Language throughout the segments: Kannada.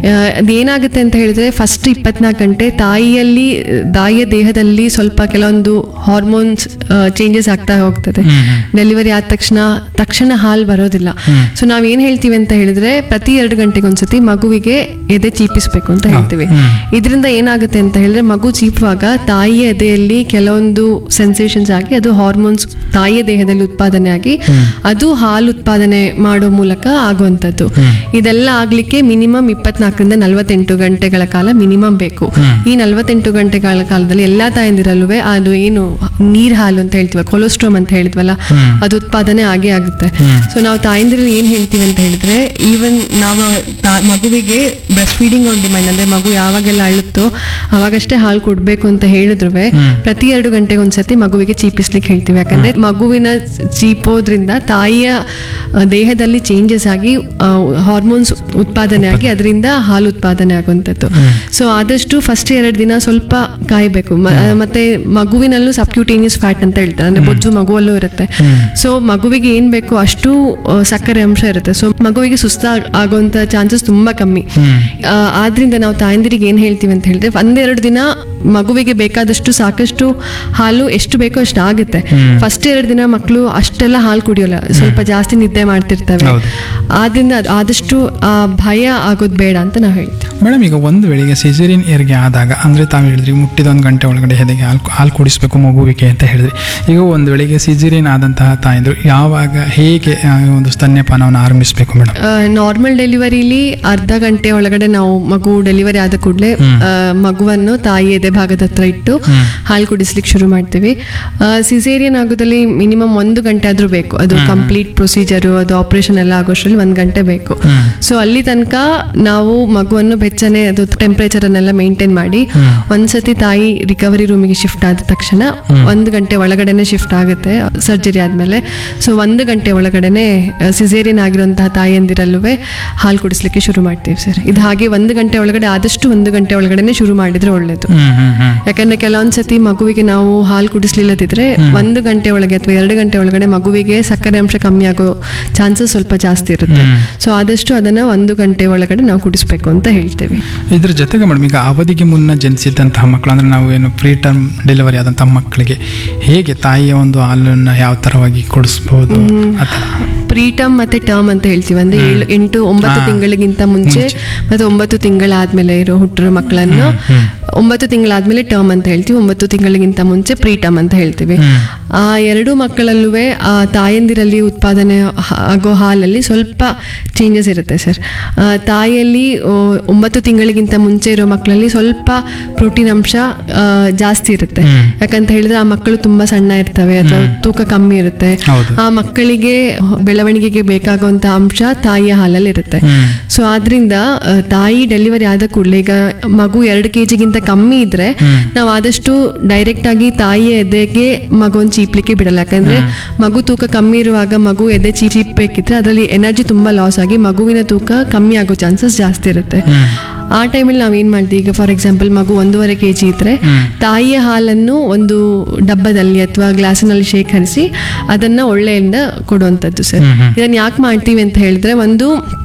ಆ, ಅದೇನಾಗುತ್ತೆ ಅಂತ ಹೇಳಿದ್ರೆ ಫಸ್ಟ್ ಇಪ್ಪತ್ನಾಲ್ಕು ಗಂಟೆ ತಾಯಿಯಲ್ಲಿ ತಾಯಿಯ ದೇಹದಲ್ಲಿ ಸ್ವಲ್ಪ ಕೆಲವೊಂದು ಹಾರ್ಮೋನ್ಸ್ ಚೇಂಜಸ್ ಆಗ್ತಾ ಹೋಗ್ತದೆ ಡೆಲಿವರಿ ಆದ ತಕ್ಷಣ ತಕ್ಷಣ ಹಾಲು ಬರೋದಿಲ್ಲ ಸೊ ನಾವ್ ಏನ್ ಹೇಳ್ತೀವಿ ಅಂತ ಹೇಳಿದ್ರೆ ಪ್ರತಿ ಎರಡು ಗಂಟೆಗೆ ಒಂದ್ಸತಿ ಮಗುವಿಗೆ ಎದೆ ಚೀಪಿಸ್ಬೇಕು ಅಂತ ಹೇಳ್ತೀವಿ ಇದರಿಂದ ಏನಾಗುತ್ತೆ ಅಂತ ಹೇಳಿದ್ರೆ ಮಗು ಚೀಪುವಾಗ ತಾಯಿಯ ಎದೆಯಲ್ಲಿ ಕೆಲವೊಂದು ಸೆನ್ಸೇಷನ್ಸ್ ಆಗಿ ಅದು ಹಾರ್ಮೋನ್ಸ್ ತಾಯಿಯ ದೇಹದಲ್ಲಿ ಉತ್ಪಾದನೆ ಆಗಿ ಅದು ಹಾಲು ಉತ್ಪಾದನೆ ಮಾಡೋ ಮೂಲಕ ಆಗುವಂಥದ್ದು ಇದೆಲ್ಲ ಆಗ್ಲಿಕ್ಕೆ ಮಿನಿಮಮ್ ಇಪ್ಪತ್ನಾಲ್ಕರಿಂದ ನಲವತ್ತೆಂಟು ಗಂಟೆಗಳ ಕಾಲ ಮಿನಿಮಮ್ ಬೇಕು ಈ ನಲವತ್ತೆಂಟು ಗಂಟೆಗಳ ಕಾಲದಲ್ಲಿ ಎಲ್ಲಾ ತಾಯಂದಿರಲ್ಲೂ ಅದು ಏನು ನೀರ್ ಹಾಲು ಅಂತ ಹೇಳ್ತೀವಿ ಕೊಲೆಸ್ಟ್ರಾಮ್ ಅಂತ ಹೇಳಿದ್ವಲ್ಲ ಅದು ಉತ್ಪಾದನೆ ಆಗೇ ಆಗುತ್ತೆ ಸೊ ನಾವು ತಾಯಂದಿರಲ್ಲಿ ಏನ್ ಹೇಳ್ತೀವಿ ಅಂತ ಹೇಳಿದ್ರೆ ಈವನ್ ನಾವು ತಾ- ಮಗುವಿಗೆ ಬ್ರೆಸ್ಟ್ ಫೀಡಿಂಗ್ ಆನ್ ಡಿಮ್ಯಾಂಡ್ ಅಂದ್ರೆ ಮಗು ಯಾವಾಗೆಲ್ಲ ಅಳುತ್ತೋ ಅವಾಗಷ್ಟೇ ಹಾಲು ಕೊಡ್ಬೇಕು ಅಂತ ಹೇಳಿದ್ರು ಪ್ರತಿ ಎರಡು ಗಂಟೆಗೆ ಒಂದ್ಸತಿ ಮಗುವಿಗೆ ಚೀಪಿಸ್ಲಿಕ್ಕೆ ಹೇಳ್ತೀವಿ ಯಾಕಂದ್ರೆ ಮಗುವಿನ ಚೀಪೋದ್ರಿಂದ ತಾಯಿಯ ಆ, ದೇಹದಲ್ಲಿ ಚೇಂಜಸ್ ಆಗಿ ಹಾರ್ಮೋನ್ಸ್ ಉತ್ಪಾದನೆ ಆಗಿ ಅದರಿಂದ ಹಾಲು ಉತ್ಪಾದನೆ ಆಗುವಂಥದ್ದು ಸೊ ಆದಷ್ಟು ಫಸ್ಟ್ ಎರಡು ದಿನ ಸ್ವಲ್ಪ ಕಾಯಬೇಕು ಮ- ಮತ್ತೆ ಮಗುವಿನಲ್ಲೂ ಸಬ್ಕ್ಯೂಟೇನಿಯಸ್ ಫ್ಯಾಟ್ ಅಂತ ಹೇಳ್ತಾರೆ ಅಂದ್ರೆ ಬೊಜ್ಜು ಮಗುವಲ್ಲೂ ಇರುತ್ತೆ ಸೊ ಮಗುವಿಗೆ ಏನ್ ಬೇಕು ಅಷ್ಟು ಆ, ಸಕ್ಕರೆ ಅಂಶ ಇರುತ್ತೆ ಸೊ ಮಗುವಿಗೆ ಸುಸ್ತ ಆಗುವಂತ ಚಾನ್ಸಸ್ ತುಂಬಾ ಕಮ್ಮಿ ಆ, ಆದ್ರಿಂದ ನಾವು ತಾಯಂದಿರಿಗೆ ಏನ್ ಹೇಳ್ತೀವಿ ಅಂತ ಹೇಳಿದ್ರೆ ಒಂದೆರಡು ದಿನ ಮಗುವಿಗೆ ಬೇಕಾದಷ್ಟು ಸಾಕಷ್ಟು ಹಾಲು ಎಷ್ಟು ಬೇಕೋ ಅಷ್ಟು ಆಗುತ್ತೆ ಫಸ್ಟ್ ಎರಡು ದಿನ ಮಕ್ಕಳು ಅಷ್ಟೆಲ್ಲ ಹಾಲು ಕುಡಿಯೋಲ್ಲ ಸ್ವಲ್ಪ ಜಾಸ್ತಿ ನಿದ್ದೆ ಮಾಡ್ತಿರ್ತವೆ ಹೌದು. ಆದ್ರಿಂದ ಅದ್- ಆದಷ್ಟು ಆ ಭಯ ಆಗೋದು ಬೇಡ ಅಂತ ನಾವು ಹೇಳ್ತೀವಿ ಮೇಡಮ್ ಈಗ ಒಂದು ವೇಳೆಗೆ ಸಿಸೇರಿಯನ್ ಏರ್ಗೆ ಆದಾಗ ಅಂದರೆ ತಾವು ಹೇಳಿದ್ರಿ ಮುಟ್ಟಿದ ಒಂದು ಗಂಟೆ ಒಳಗಡೆ ಹೆದೆಗೆ ಹಾಲು ಹಾಲು ಕುಡಿಸ್ಬೇಕು ಮಗುವಿಗೆ ಅಂತ ಹೇಳಿದ್ರಿ ಈಗ ಒಂದು ವೇಳೆಗೆ ಸಿಸೇರಿಯನ್ ಆದಂತಹ ತಾಯಂದ್ರು ಯಾವಾಗ ಹೇಗೆ ಆ, ಒಂದು ಸ್ತನ್ಯಪಾನವನ್ನು ಆರಂಭಿಸಬೇಕು ಮೇಡಮ್ ನಾರ್ಮಲ್ ಡೆಲಿವರಿಲಿ ಅರ್ಧ ಗಂಟೆ ಒಳಗಡೆ ನಾವು ಮಗು ಡೆಲಿವರಿ ಆದ ಕೂಡಲೇ ಮಗುವನ್ನು ತಾಯಿ ಎದೆ ಭಾಗದ ಹತ್ರ ಇಟ್ಟು ಹಾಲು ಕುಡಿಸ್ಲಿಕ್ಕೆ ಶುರು ಮಾಡ್ತೀವಿ ಸಿಸೇರಿಯನ್ ಆಗೋದಲ್ಲಿ ಮಿನಿಮಮ್ ಒಂದು ಗಂಟೆ ಆದ್ರೂ ಬೇಕು ಅದು ಕಂಪ್ಲೀಟ್ ಪ್ರೊಸೀಜರು ಅದು ಆಪರೇಷನ್ ಎಲ್ಲ ಆಗೋಷ್ಟ್ರಲ್ಲಿ ಒಂದು ಗಂಟೆ ಬೇಕು ಸೊ ಅಲ್ಲಿ ತನಕ ನಾವು ಮಗುವನ್ನು ಬೆಚ್ಚನೆ ಅದು ಟೆಂಪರೇಚರ್ ಅನ್ನೆಲ್ಲ ಮೇಂಟೈನ್ ಮಾಡಿ ಒಂದ್ಸತಿ ತಾಯಿ ರಿಕವರಿ ರೂಮಿಗೆ ಶಿಫ್ಟ್ ಆದ ತಕ್ಷಣ ಒಂದು ಗಂಟೆ ಒಳಗಡೆನೆ ಶಿಫ್ಟ್ ಆಗುತ್ತೆ ಸರ್ಜರಿ ಆದ್ಮೇಲೆ ಸೊ ಒಂದು ಗಂಟೆ ಒಳಗಡೆನೆ ಸಿಸೇರಿಯನ್ ಆಗಿರುವಂತಹ ತಾಯಿಯಂದಿರಲ್ಲೂ ಹಾಲು ಕುಡಿಸ್ಲಿಕ್ಕೆ ಶುರು ಮಾಡ್ತೀವಿ ಸರ್ ಇದು ಹಾಗೆ ಒಂದು ಗಂಟೆ ಒಳಗಡೆ ಆದಷ್ಟು ಒಂದು ಗಂಟೆ ಒಳಗಡೆನೆ ಶುರು ಮಾಡಿದ್ರೆ ಒಳ್ಳೇದು ಹ್ಮ್ ಹ್ಮ್ ಹ್ಮ್ ಯಾಕಂದ್ರೆ ಕೆಲವೊಂದ್ಸತಿ ಮಗುವಿಗೆ ನಾವು ಹಾಲು ಕುಡಿಸ್ಲಿಲ್ಲದಿದ್ರೆ ಒಂದು ಗಂಟೆ ಒಳಗೆ ಅಥವಾ ಎರಡು ಗಂಟೆ ಒಳಗಡೆ ಮಗುವಿಗೆ ಸಕ್ಕರೆ ಅಂಶ ಕಮ್ಮಿ ಆಗೋ ಚಾನ್ಸಸ್ ಸ್ವಲ್ಪ ಜಾಸ್ತಿ ಇರುತ್ತೆ ಸೊ ಆದಷ್ಟು ಅದನ್ನ ಒಂದು ಗಂಟೆ ಒಳಗಡೆ ನಾವು ಕುಡಿಸ್ಬೇಕು ಅಂತ ಹೇಳ್ತೇವೆ ಇದ್ರ ಜೊತೆಗೆ ಮೇಡಮ್ ಈಗ ಅವಧಿಗೆ ಮುನ್ನ ಜನಿಸಿದಂತಹ ಮಕ್ಕಳು ಅಂದ್ರೆ ನಾವು ಏನು ಪ್ರೀ ಟರ್ಮ್ ಡೆಲಿವರಿ ಆದಂತಹ ಮಕ್ಕಳಿಗೆ ಹೇಗೆ ತಾಯಿಯ ಒಂದು ಹಾಲನ್ನು ಯಾವ ತರವಾಗಿ ಕೊಡಿಸ್ಬೋದು ಆ ಥರ ಪ್ರೀಟಮ್ ಮತ್ತೆ ಟರ್ಮ್ ಅಂತ ಹೇಳ್ತೀವಿ ಅಂದ್ರೆ ಏಳು ಎಂಟು ಒಂಬತ್ತು ಹಾ. ತಿಂಗಳಿಗಿಂತ ಮುಂಚೆ ಮತ್ತೆ ಒಂಬತ್ತು ತಿಂಗಳಾದ್ಮೇಲೆ ಇರೋ ಹುಟ್ಟಿರೋ ಮಕ್ಕಳನ್ನು ಒಂಬತ್ತು ತಿಂಗಳಾದ್ಮೇಲೆ ಟರ್ಮ್ ಅಂತ ಹೇಳ್ತೀವಿ ಒಂಬತ್ತು ತಿಂಗಳಿಗಿಂತ ಮುಂಚೆ ಪ್ರೀಟಮ್ ಅಂತ ಹೇಳ್ತೀವಿ ಆ ಎರಡು ಮಕ್ಕಳಲ್ಲೂ ಆ ತಾಯಂದಿರಲ್ಲಿ ಉತ್ಪಾದನೆ ಹ- ಆಗೋ ಹಾಲಲ್ಲಿ ಸ್ವಲ್ಪ ಚೇಂಜಸ್ ಇರುತ್ತೆ ಸರ್ ತಾಯಿಯಲ್ಲಿ ಆ, ಒಂಬತ್ತು ತಿಂಗಳಿಗಿಂತ ಮುಂಚೆ ಇರೋ ಮಕ್ಕಳಲ್ಲಿ ಸ್ವಲ್ಪ ಪ್ರೋಟೀನ್ ಅಂಶ ಆ, ಜಾಸ್ತಿ ಇರುತ್ತೆ ಯಾಕಂತ ಹೇಳಿದ್ರೆ ಆ ಮಕ್ಕಳು ತುಂಬಾ ಸಣ್ಣ ಇರ್ತವೆ ಅಥವಾ ತೂಕ ಕಮ್ಮಿ ಇರುತ್ತೆ ಹೌದು. ಆ ಮಕ್ಕಳಿಗೆ ಬೆಳವಣಿಗೆಗೆ ಬೇಕಾಗುವಂತ ಅಂಶ ತಾಯಿಯ ಹಾಲಲ್ಲಿ ಇರುತ್ತೆ ಸೊ ಆದ್ರಿಂದ ಆ, ತಾಯಿ ಡೆಲಿವರಿ ಆದ ಕೂಡಲೇ ಈಗ ಮಗು ಎರಡು ಕೆ ಜಿಗಿಂತ ಕಮ್ಮಿ ಇದ್ರೆ ನಾವು ಆದಷ್ಟು ಡೈರೆಕ್ಟ್ ಆಗಿ ತಾಯಿಯ ಎದೆಗೆ ಮಗುವನ್ನು ಚೀಪ್ಲಿಕ್ಕೆ ಬಿಡಲ್ಲ ಯಾಕಂದ್ರೆ ಮಗು ತೂಕ ಕಮ್ಮಿ ಇರುವಾಗ ಮಗು ಎದೆ ಚೀಪ್ ಚೀಪ್ಬೇಕಿದ್ರೆ ಅದರಲ್ಲಿ ಎನರ್ಜಿ ತುಂಬಾ ಲಾಸ್ ಆಗಿ ಮಗುವಿನ ತೂಕ ಕಮ್ಮಿ ಆಗೋ ಚಾನ್ಸಸ್ ಜಾಸ್ತಿ ಇರುತ್ತೆ ಆ ಟೈಮಲ್ಲಿ ನಾವ್ ಏನ್ ಮಾಡ್ತೀವಿ ಈಗ ಫಾರ್ ಎಕ್ಸಾಂಪಲ್ ಮಗು ಒಂದೂವರೆ ಕೆ ಜಿ ಇದ್ರೆ ತಾಯಿಯ ಹಾಲನ್ನು ಒಂದು ಡಬ್ಬದಲ್ಲಿ ಅಥವಾ ಗ್ಲಾಸಿನಲ್ಲಿ ಶೇಖರಿಸಿ ಅದನ್ನ ಒಳ್ಳೆಯಿಂದ ಕೊಡುವಂಥದ್ದು ಸರ್ ಇದನ್ನ ಯಾಕೆ ಮಾಡ್ತೀವಿ ಅಂತ ಹೇಳಿದ್ರೆ ಒಂದು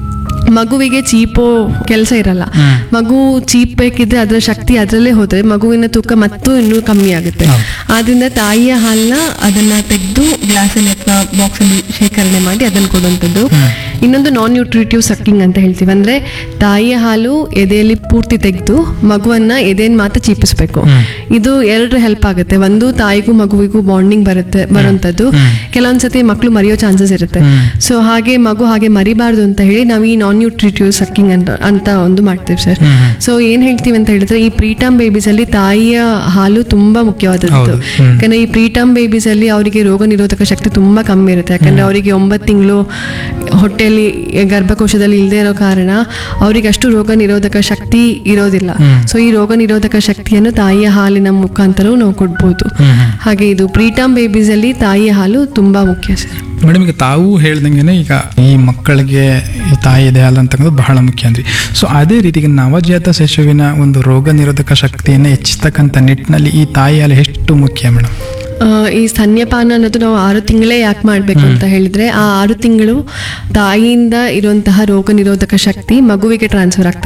ಮಗುವಿಗೆ ಚೀಪೋ ಕೆಲಸ ಇರಲ್ಲ ಮಗು ಚೀಪ್ ಬೇಕಿದ್ರೆ ಅದರ ಶಕ್ತಿ ಅದರಲ್ಲೇ ಹೋದ್ರೆ ಮಗುವಿನ ತೂಕ ಮತ್ತು ಇನ್ನೂ ಕಮ್ಮಿ ಆಗುತ್ತೆ ಆದ್ರಿಂದ ತಾಯಿಯ ಹಾಲನ್ನ ಅದನ್ನ ತೆಗೆದು ಗ್ಲಾಸಲ್ಲಿ ಅಥವಾ ಬಾಕ್ಸ್ ಅಲ್ಲಿ ಶೇಖರಣೆ ಮಾಡಿ ಅದನ್ನ ಕೊಡುವಂಥದ್ದು ಇನ್ನೊಂದು ನಾನ್ ನ್ಯೂಟ್ರಿಟಿವ್ ಸಕ್ಕಿಂಗ್ ಅಂತ ಹೇಳ್ತೀವಿ ಅಂದ್ರೆ ತಾಯಿಯ ಹಾಲು ಎದೆಯಲ್ಲಿ ಪೂರ್ತಿ ತೆಗೆದು ಮಗುವನ್ನ ಎದೆಯನ್ನು ಮಾತ್ರ ಚೀಪಿಸ್ಬೇಕು ಇದು ಎರಡು ಹೆಲ್ಪ್ ಆಗುತ್ತೆ ಒಂದು ತಾಯಿಗೂ ಮಗುವಿಗೂ ಬಾಂಡಿಂಗ್ ಬರುತ್ತೆ ಬರುವಂತದ್ದು ಕೆಲವೊಂದ್ಸತಿ ಮಕ್ಕಳು ಮರೆಯೋ ಚಾನ್ಸಸ್ ಇರುತ್ತೆ ಸೊ ಹಾಗೆ ಮಗು ಹಾಗೆ ಮರಿಬಾರ್ದು ಅಂತ ಹೇಳಿ ನಾವು ಈ ನಾನ್ ನ್ಯೂಟ್ರಿಟಿವ್ ಸಕ್ಕಿಂಗ್ ಅಂತ ಅಂತ ಒಂದು ಮಾಡ್ತೀವಿ ಸರ್ ಸೊ ಏನ್ ಹೇಳ್ತೀವಿ ಅಂತ ಹೇಳಿದ್ರೆ ಈ ಪ್ರೀಟಮ್ ಬೇಬೀಸ್ ಅಲ್ಲಿ ತಾಯಿಯ ಹಾಲು ತುಂಬಾ ಮುಖ್ಯವಾದದ್ದು ಹೌದು. ಹ್ಮ್. ಯಾಕಂದ್ರೆ ಈ ಪ್ರೀಟಮ್ ಬೇಬೀಸ್ ಅಲ್ಲಿ ಅವರಿಗೆ ರೋಗ ನಿರೋಧಕ ಶಕ್ತಿ ತುಂಬಾ ಕಮ್ಮಿ ಇರುತ್ತೆ ಯಾಕಂದ್ರೆ ಅವರಿಗೆ ಒಂಬತ್ತು ತಿಂಗಳು ಹೊಟ್ಟೆಯಲ್ಲಿ ಗರ್ಭಕೋಶದಲ್ಲಿ ಇಲ್ಲದೆ ಇರೋ ಕಾರಣ ಅವರಿಗೆ ಅಷ್ಟು ರೋಗ ನಿರೋಧಕ ಶಕ್ತಿ ಇರೋದಿಲ್ಲ ಸೊ ಈ ರೋಗ ನಿರೋಧಕ ಶಕ್ತಿಯನ್ನು ತಾಯಿಯ ಹಾಲಿನ ಮುಖಾಂತರವೂ ನಾವು ಕೊಡ್ಬೋದು ಹಾಗೆ ಇದು ಪ್ರೀಟಮ್ ಬೇಬೀಸ್ ಅಲ್ಲಿ ತಾಯಿಯ ಹಾಲು ತುಂಬಾ ಮುಖ್ಯ ಸರ್ ಮೇಡಮ್ ಈಗ ತಾವು ಹೇಳ್ದಂಗೆ ಈಗ ಈ ಮಕ್ಕಳಿಗೆ ಈ ತಾಯಿ ಇದೆ ಹಾಲು ಅಂತಕ್ಕಂಥದ್ದು ಬಹಳ ಮುಖ್ಯ ಅಂದ್ರಿ ಸೊ ಅದೇ ರೀತಿ ಈಗ ನವಜಾತ ಶಿಶುವಿನ ಒಂದು ರೋಗ ನಿರೋಧಕ ಶಕ್ತಿಯನ್ನು ಹೆಚ್ಚಿಸ್ತಕ್ಕಂಥ ನಿಟ್ಟಿನಲ್ಲಿ ಈ ತಾಯಿ ಹಾಲು ಎಷ್ಟು ಮುಖ್ಯ ಮೇಡಮ್ ಆ, ಈ ಸ್ತನ್ಯಪಾನ ಅನ್ನೋದು ನಾವು ಆರು ತಿಂಗಳೇ ಯಾಕೆ ಮಾಡಬೇಕು ಅಂತ ಹೇಳಿದ್ರೆ ಆ ಆರು ತಿಂಗಳು ತಾಯಿಯಿಂದ ಇರುವಂತಹ ರೋಗ ನಿರೋಧಕ ಶಕ್ತಿ ಮಗುವಿಗೆ ಟ್ರಾನ್ಸ್ಫರ್ ಆಗ್ತದೆ